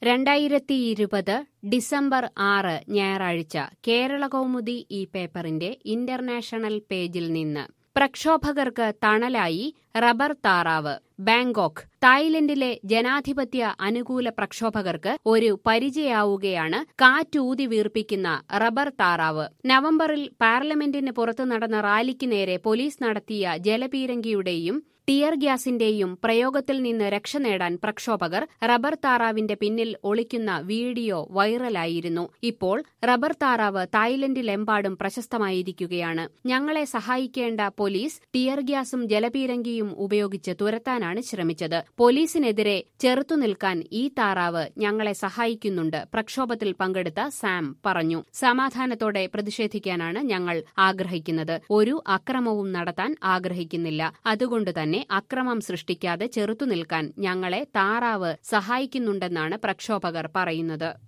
രണ്ടായിരത്തി ഇരുപത് ഡിസംബർ ആറ് ഞായറാഴ്ച കേരള കൗമുദി ഈ പേപ്പറിന്റെ ഇന്റർനാഷണൽ പേജിൽ നിന്ന് പ്രക്ഷോഭകർക്ക് തണലായി റബ്ബർ താറാവ് ബാങ്കോക്ക് തായ്ലൻഡിലെ ജനാധിപത്യ അനുകൂല പ്രക്ഷോഭകർക്ക് ഒരു പരിചയാവുകയാണ് കാറ്റൂതി വീർപ്പിക്കുന്ന റബ്ബർ താറാവ് നവംബറിൽ പാർലമെന്റിന് പുറത്തു നടന്ന റാലിക്ക് നേരെ പോലീസ് നടത്തിയ ജലപീരങ്കിയുടെയും ടിയർ ഗ്യാസിന്റെയും പ്രയോഗത്തിൽ നിന്ന് രക്ഷ നേടാൻ പ്രക്ഷോഭകർ റബ്ബർ താറാവിന്റെ പിന്നിൽ ഒളിക്കുന്ന വീഡിയോ വൈറലായിരുന്നു ഇപ്പോൾ റബ്ബർ താറാവ് തായ്ലൻഡിലെമ്പാടും പ്രശസ്തമായിരിക്കുകയാണ് ഞങ്ങളെ സഹായിക്കേണ്ട പോലീസ് ടിയർ ഗ്യാസും ജലപീരങ്കിയും ഉപയോഗിച്ച് തുരത്താനാണ് ശ്രമിച്ചത് പോലീസിനെതിരെ ചെറുത്തുനിൽക്കാൻ ഈ താറാവ് ഞങ്ങളെ സഹായിക്കുന്നുണ്ട് പ്രക്ഷോഭത്തിൽ പങ്കെടുത്ത സാം പറഞ്ഞു സമാധാനത്തോടെ പ്രതിഷേധിക്കാനാണ് ഞങ്ങൾ ആഗ്രഹിക്കുന്നത് ഒരു അക്രമവും നടത്താൻ ആഗ്രഹിക്കുന്നില്ല അതുകൊണ്ട് തന്നെ അക്രമം സൃഷ്ടിക്കാതെ ചെറുത്തുനിൽക്കാൻ ഞങ്ങളെ താറാവ് സഹായിക്കുന്നുണ്ടെന്നാണ് പ്രക്ഷോഭകർ പറയുന്നത്